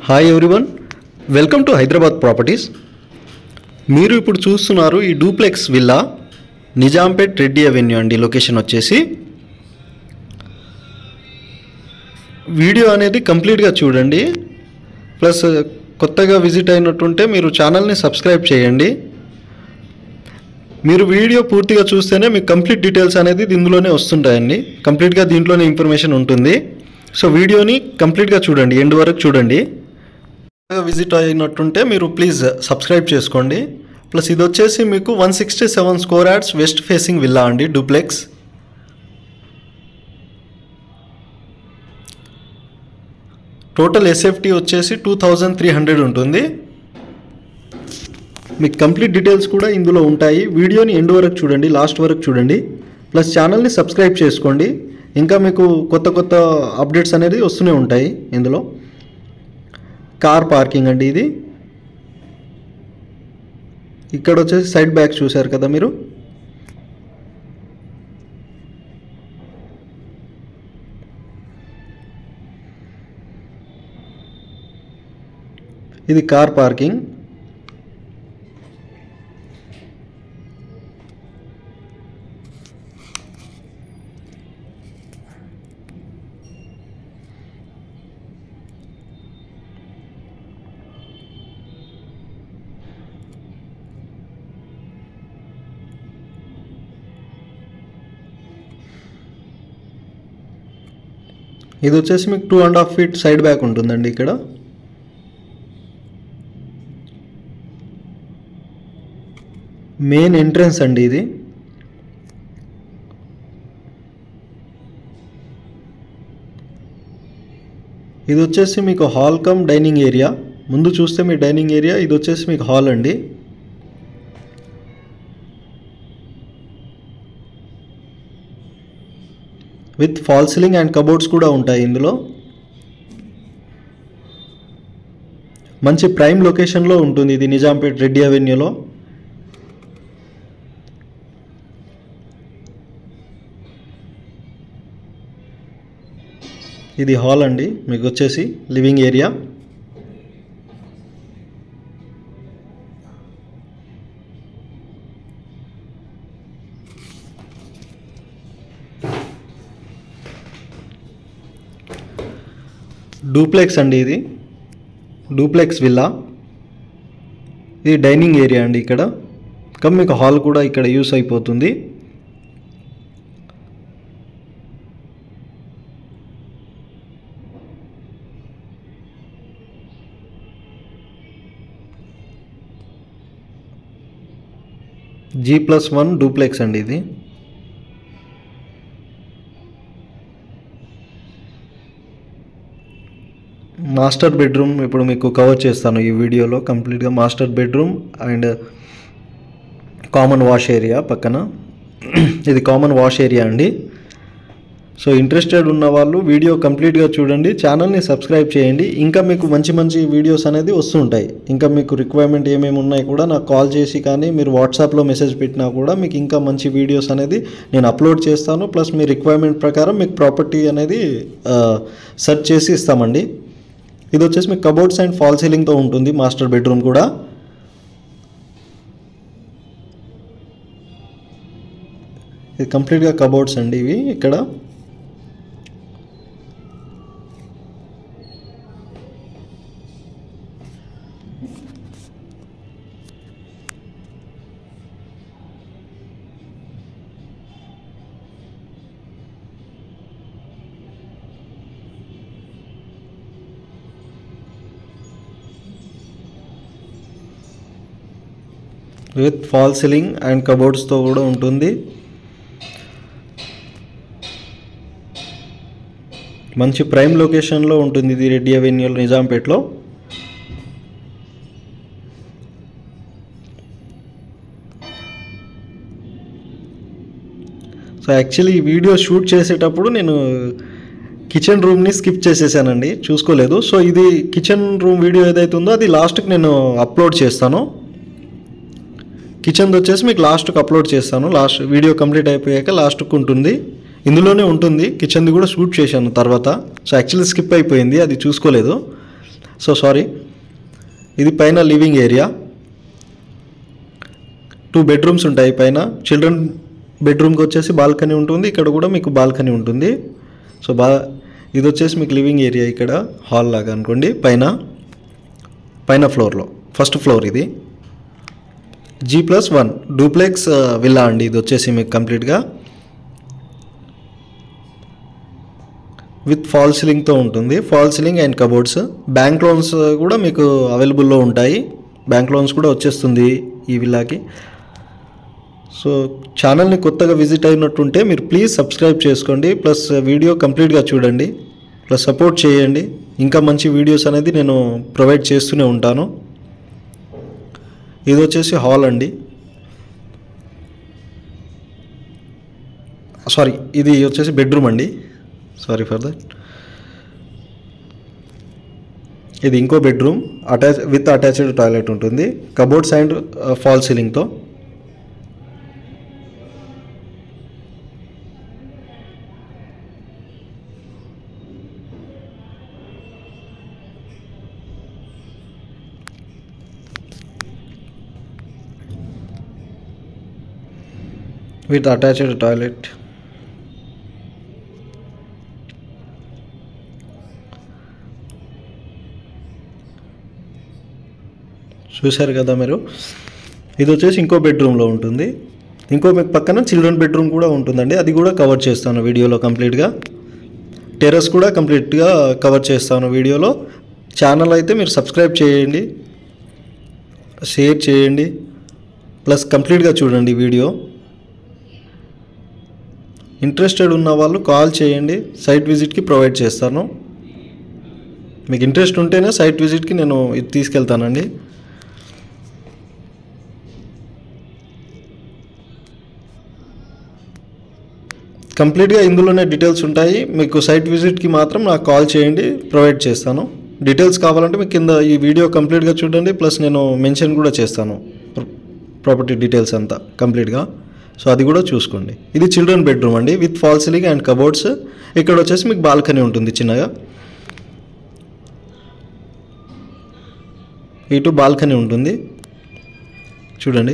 hi everyone welcome to Hyderabad properties మీరు ఇప్పుడు చూస్తున్నారు ఈ duplex villa Nizampet Reddy avenue అండి లొకేషన్ వచ్చేసి వీడియో అనేది కంప్లీట్గా చూడండి ప్లస్ కొత్తగా విజిట్ అయినట్టుంటే మీరు ఛానల్ని సబ్స్క్రైబ్ చేయండి మీరు వీడియో పూర్తిగా చూస్తేనే మీకు కంప్లీట్ డీటెయిల్స్ అనేది ఇందులోనే వస్తుంటాయండి కంప్లీట్గా దీంట్లోనే ఇన్ఫర్మేషన్ ఉంటుంది సో వీడియోని కంప్లీట్గా చూడండి ఎండ్ వరకు చూడండి విజిట్ అయినట్టుంటే మీరు ప్లీజ్ సబ్స్క్రైబ్ చేసుకోండి ప్లస్ ఇది వచ్చేసి మీకు one sixty seven square yards west facing villa అండి డూప్లెక్స్ టోటల్ ఎస్ఎఫ్టీ వచ్చేసి టూ థౌజండ్ త్రీ హండ్రెడ్ ఉంటుంది మీకు కంప్లీట్ డీటెయిల్స్ కూడా ఇందులో ఉంటాయి వీడియోని ఎండ్ వరకు చూడండి లాస్ట్ వరకు చూడండి ప్లస్ ఛానల్ని సబ్స్క్రైబ్ చేసుకోండి ఇంకా మీకు కొత్త కొత్త అప్డేట్స్ అనేది వస్తూనే ఉంటాయి ఇందులో కార్ పార్కింగ్ అండి ఇది ఇక్కడ వచ్చేసి సైడ్ బ్యాక్ చూశారు కదా మీరు ఇది కార్ పార్కింగ్ ఇది వచ్చేసి మీకు two and half feet side back ఉంటుందండి ఇక్కడ మెయిన్ ఎంట్రన్స్ అండి ఇది ఇది వచ్చేసి మీకు హాల్ కమ్ డైనింగ్ ఏరియా ముందు చూస్తే మీ డైనింగ్ ఏరియా ఇది వచ్చేసి మీకు హాల్ అండి with false ceiling and cupboards కూడా ఉంటాయి ఇందులో మంచి ప్రైమ్ లొకేషన్లో ఉంటుంది ఇది నిజాంపేట్ రెడ్డి అవెన్యూలో ఇది హాల్ అండి మీకు వచ్చేసి లివింగ్ ఏరియా డూప్లెక్స్ అండి ఇది డూప్లెక్స్ విల్లా ఇది డైనింగ్ ఏరియా అండి ఇక్కడ కమ్ మీకు హాల్ కూడా ఇక్కడ యూస్ అయిపోతుంది జీ ప్లస్ వన్ డూప్లెక్స్ అండి ఇది మాస్టర్ బెడ్రూమ్ ఇప్పుడు మీకు కవర్ చేస్తాను ఈ వీడియోలో కంప్లీట్గా master bedroom and common wash area పక్కన ఇది కామన్ వాష్ ఏరియా అండి సో ఇంట్రెస్టెడ్ ఉన్న వాళ్ళు వీడియో కంప్లీట్గా చూడండి ఛానల్ని సబ్స్క్రైబ్ చేయండి ఇంకా మీకు మంచి మంచి వీడియోస్ అనేది వస్తుంటాయి ఇంకా మీకు రిక్వైర్మెంట్ ఏమేమి ఉన్నాయి కూడా నాకు కాల్ చేసి కానీ మీరు వాట్సాప్లో మెసేజ్ పెట్టినా కూడా మీకు ఇంకా మంచి వీడియోస్ అనేది నేను అప్లోడ్ చేస్తాను ప్లస్ మీ రిక్వైర్మెంట్ ప్రకారం మీకు ప్రాపర్టీ అనేది సెర్చ్ చేసి ఇస్తామండి ఇది వచ్చేసి మీకు కబోర్డ్స్ అండ్ ఫాల్ సీలింగ్తో ఉంటుంది మాస్టర్ బెడ్రూమ్ కూడా ఇది కంప్లీట్గా కబోర్డ్స్ అండి ఇవి ఇక్కడ విత్ ఫాల్ సీలింగ్ అండ్ కబోర్డ్స్తో కూడా ఉంటుంది మంచి ప్రైమ్ లొకేషన్లో ఉంటుంది ఇది రెడ్డి అవెన్యూలో నిజాంపేట్లో సో యాక్చువల్లీ ఈ వీడియో షూట్ చేసేటప్పుడు నేను కిచెన్ రూమ్ని స్కిప్ చేసేసానండి చూసుకోలేదు సో ఇది కిచెన్ రూమ్ వీడియో ఏదైతే ఉందో అది లాస్ట్కి నేను అప్లోడ్ చేస్తాను కిచెన్ది వచ్చేసి మీకు లాస్ట్కి అప్లోడ్ చేస్తాను లాస్ట్ వీడియో కంప్లీట్ అయిపోయాక లాస్ట్కి ఉంటుంది ఇందులోనే ఉంటుంది కిచెన్ది కూడా షూట్ చేశాను తర్వాత సో యాక్చువల్లీ స్కిప్ అయిపోయింది అది చూసుకోలేదు సో సారీ ఇది పైన లివింగ్ ఏరియా టూ బెడ్రూమ్స్ ఉంటాయి పైన చిల్డ్రన్ బెడ్రూమ్కి వచ్చేసి బాల్కనీ ఉంటుంది ఇక్కడ కూడా మీకు బాల్కనీ ఉంటుంది సో బా ఇది వచ్చేసి మీకు లివింగ్ ఏరియా ఇక్కడ హాల్ లాగా అనుకోండి పైన పైన ఫ్లోర్లో ఫస్ట్ ఫ్లోర్ ఇది G plus one duplex villa అండి ఇది వచ్చేసి మీకు కంప్లీట్గా విత్ ఫాల్ సీలింగ్తో ఉంటుంది false ceiling and cupboards bank loans కూడా మీకు అవైలబుల్లో ఉంటాయి బ్యాంక్ లోన్స్ కూడా వచ్చేస్తుంది ఈ విల్లాకి సో ఛానల్ని కొత్తగా విజిట్ అయినట్టుంటే మీరు ప్లీజ్ సబ్స్క్రైబ్ చేసుకోండి ప్లస్ వీడియో కంప్లీట్గా చూడండి ప్లస్ సపోర్ట్ చేయండి ఇంకా మంచి వీడియోస్ అనేది నేను ప్రొవైడ్ చేస్తూనే ఉంటాను ఇది వచ్చేసి హాల్ అండి సారీ ఇది వచ్చేసి బెడ్రూమ్ అండి సారీ ఫర్ దట్ ఇది ఇంకో bedroom attach with attached toilet ఉంటుంది కబోర్డ్స్ అండ్ ఫాల్ సీలింగ్తో with attached toilet చూశారు కదా మీరు ఇది వచ్చేసి ఇంకో బెడ్రూమ్లో ఉంటుంది ఇంకో మీకు పక్కన చిల్డ్రన్ బెడ్రూమ్ కూడా ఉంటుందండి అది కూడా కవర్ చేస్తాను వీడియోలో కంప్లీట్గా టెర్రస్ కూడా కంప్లీట్గా కవర్ చేస్తాను వీడియోలో ఛానల్ అయితే మీరు సబ్స్క్రైబ్ చేయండి షేర్ చేయండి ప్లస్ కంప్లీట్గా చూడండి వీడియో ఇంట్రెస్టెడ్ ఉన్న వాళ్ళు కాల్ చేయండి సైట్ విజిట్కి ప్రొవైడ్ చేస్తాను మీకు ఇంట్రెస్ట్ ఉంటేనే సైట్ విజిట్కి నేను ఇది తీసుకెళ్తానండి కంప్లీట్గా ఇందులోనే డీటెయిల్స్ ఉంటాయి మీకు సైట్ విజిట్కి మాత్రం నాకు కాల్ చేయండి ప్రొవైడ్ చేస్తాను డీటెయిల్స్ కావాలంటే మీకు కింద ఈ వీడియో కంప్లీట్గా చూడండి ప్లస్ నేను మెన్షన్ కూడా చేస్తాను ప్రాపర్టీ డీటెయిల్స్ అంతా కంప్లీట్గా సో అది కూడా చూసుకోండి ఇది చిల్డ్రన్ బెడ్రూమ్ అండి with false ceiling and cupboards ఇక్కడ వచ్చేసి మీకు బాల్కనీ ఉంటుంది చిన్నగా ఇటు బాల్కనీ ఉంటుంది చూడండి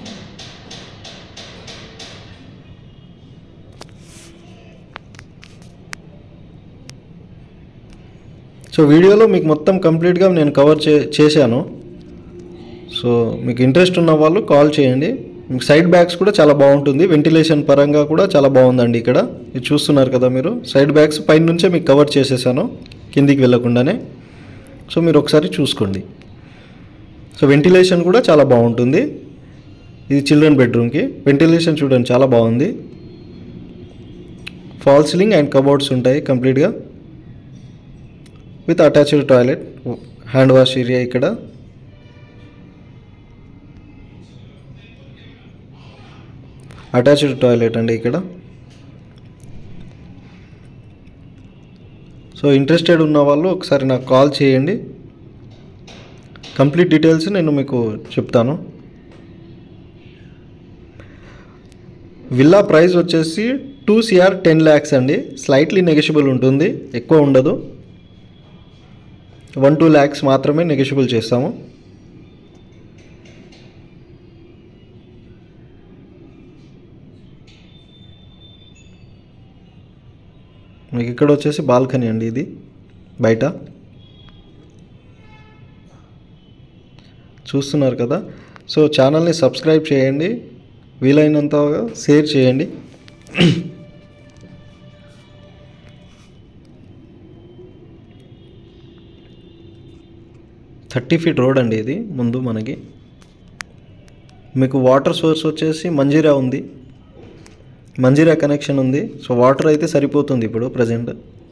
సో వీడియోలో మీకు మొత్తం కంప్లీట్గా నేను కవర్ చే చేశాను సో మీకు ఇంట్రెస్ట్ ఉన్న వాళ్ళు కాల్ చేయండి మీకు సైడ్ బ్యాగ్స్ కూడా చాలా బాగుంటుంది వెంటిలేషన్ పరంగా కూడా చాలా బాగుందండి ఇక్కడ ఇది చూస్తున్నారు కదా మీరు సైడ్ బ్యాగ్స్ పైన నుంచే మీకు కవర్ చేసేసాను కిందికి వెళ్ళకుండానే సో మీరు ఒకసారి చూసుకోండి సో వెంటిలేషన్ కూడా చాలా బాగుంటుంది ఇది చిల్డ్రన్ బెడ్రూమ్కి వెంటిలేషన్ చూడండి చాలా బాగుంది ఫాల్ సీలింగ్ అండ్ కబోర్డ్స్ ఉంటాయి కంప్లీట్గా with attached toilet hand wash area ఇక్కడ అటాచ్డ్ టాయిలెట్ అండి ఇక్కడ సో ఇంట్రెస్టెడ్ ఉన్న వాళ్ళు ఒకసారి నాకు కాల్ చేయండి కంప్లీట్ డీటెయిల్స్ నేను మీకు చెప్తాను విల్లా ప్రైస్ వచ్చేసి టూ సిఆర్ టెన్ ల్యాక్స్ అండి స్లైట్లీ నెగోషియబుల్ ఉంటుంది ఎక్కువ ఉండదు వన్ టూ ల్యాక్స్ మాత్రమే నెగోషియబుల్ చేస్తాము మీకు ఇక్కడ వచ్చేసి బాల్కనీ అండి ఇది బయట చూస్తున్నారు కదా సో ఛానల్ని సబ్స్క్రైబ్ చేయండి వీలైనంతగా షేర్ చేయండి థర్టీ ఫీట్ రోడ్ అండి ఇది ముందు మనకి మీకు వాటర్ సోర్స్ వచ్చేసి మంజీరా ఉంది మంజీరా కనెక్షన్ ఉంది సో వాటర్ అయితే సరిపోతుంది ఇప్పుడు ప్రజెంట్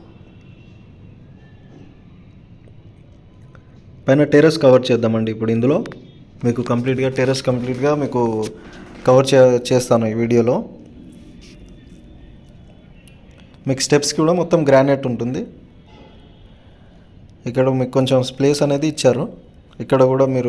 పైన టెర్రస్ కవర్ చేద్దామండి ఇప్పుడు ఇందులో మీకు కంప్లీట్గా టెర్రస్ కంప్లీట్గా మీకు కవర్ చే చేస్తాను ఈ వీడియోలో మీకు స్టెప్స్కి కూడా మొత్తం గ్రానైట్ ఉంటుంది ఇక్కడ మీకు కొంచెం ప్లేస్ అనేది ఇచ్చారు ఇక్కడ కూడా మీరు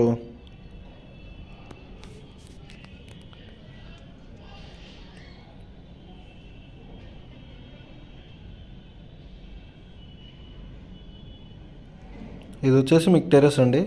ఇది వచ్చేసి మీకు టెర్రస్ అండి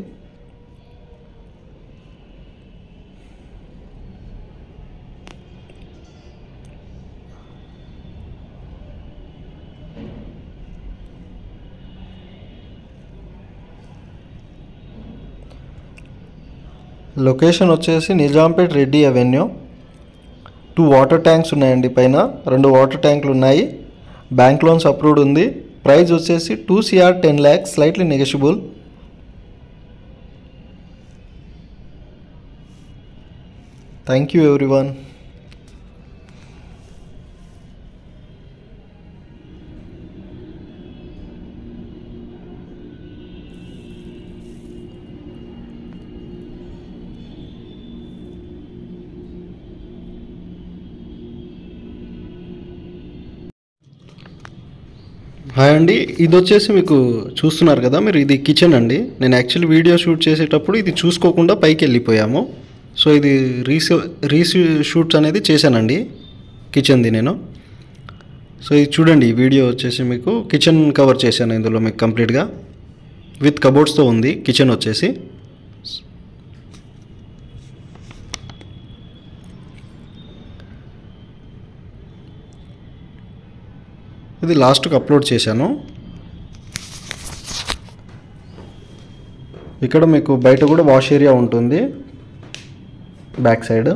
లొకేషన్ వచ్చేసి Nizampet Reddy avenue two water tanks ఉన్నాయండి పైన రెండు వాటర్ ట్యాంకులు ఉన్నాయి బ్యాంక్ లోన్స్ అప్రూవ్డ్ ఉంది ప్రైస్ వచ్చేసి two CR ten lakhs slightly negotiable thank you everyone hi అండి ఇది వచ్చేసి మీకు చూస్తున్నారు కదా మీరు ఇది కిచెన్ అండి నేను యాక్చువల్లీ వీడియో షూట్ చేసేటప్పుడు ఇది చూసుకోకుండా పైకి వెళ్ళిపోయాము సో ఇది రీసీ రీసీ షూట్స్ అనేది చేశానండి కిచెన్ది నేను సో ఇది చూడండి ఈ వీడియో వచ్చేసి మీకు కిచెన్ కవర్ చేశాను ఇందులో మీకు కంప్లీట్గా విత్ కబోర్డ్స్తో ఉంది కిచెన్ వచ్చేసి ఇది లాస్ట్కి అప్లోడ్ చేశాను ఇక్కడ మీకు బయట కూడా వాష్ ఏరియా ఉంటుంది బ్యాక్ సైడ్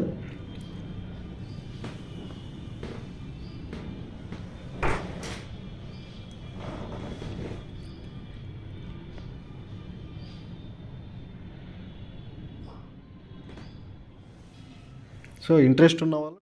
సో ఇంట్రెస్ట్ ఉన్న వాళ్ళు